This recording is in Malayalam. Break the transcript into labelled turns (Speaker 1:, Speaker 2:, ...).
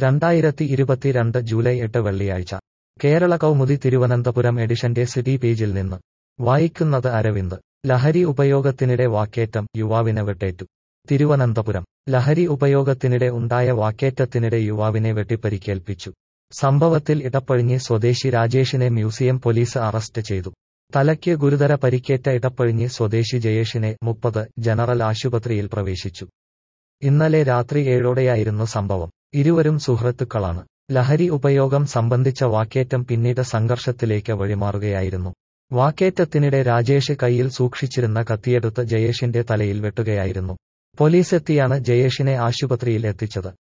Speaker 1: രണ്ടായിരത്തി ഇരുപത്തിരണ്ട് ജൂലൈ എട്ട് വെള്ളിയാഴ്ച കേരള കൗമുദി തിരുവനന്തപുരം എഡിഷന്റെ സിറ്റി പേജിൽ നിന്ന് വായിക്കുന്നത് അരവിന്ദ് ലഹരി ഉപയോഗത്തിനിടെ വാക്കേറ്റം യുവാവിന് വെട്ടേറ്റു തിരുവനന്തപുരം ലഹരി ഉപയോഗത്തിനിടെ ഉണ്ടായ വാക്കേറ്റത്തിനിടെ യുവാവിനെ വെട്ടിപ്പരിക്കേൽപ്പിച്ചു സംഭവത്തിൽ ഇടപ്പഴിഞ്ഞി സ്വദേശി രാജേഷിനെ മ്യൂസിയം പോലീസ് അറസ്റ്റ് ചെയ്തു തലയ്ക്ക് ഗുരുതര പരിക്കേറ്റ ഇടപ്പഴിഞ്ഞി സ്വദേശി ജയേഷിനെ മുപ്പത് ജനറൽ ആശുപത്രിയിൽ പ്രവേശിച്ചു ഇന്നലെ രാത്രി ഏഴോടെയായിരുന്നു സംഭവം ഇരുവരും സുഹൃത്തുക്കളാണ് ലഹരി ഉപയോഗം സംബന്ധിച്ച വാക്കേറ്റം പിന്നീട് സംഘർഷത്തിലേക്ക് വഴിമാറുകയായിരുന്നു വാക്കേറ്റത്തിനിടെ രാജേഷ് കയ്യിൽ സൂക്ഷിച്ചിരുന്ന കത്തിയെടുത്ത് ജയേഷിന്റെ തലയിൽ വെട്ടുകയായിരുന്നു പോലീസെത്തിയാണ് ജയേഷിനെ ആശുപത്രിയിൽ എത്തിച്ചത്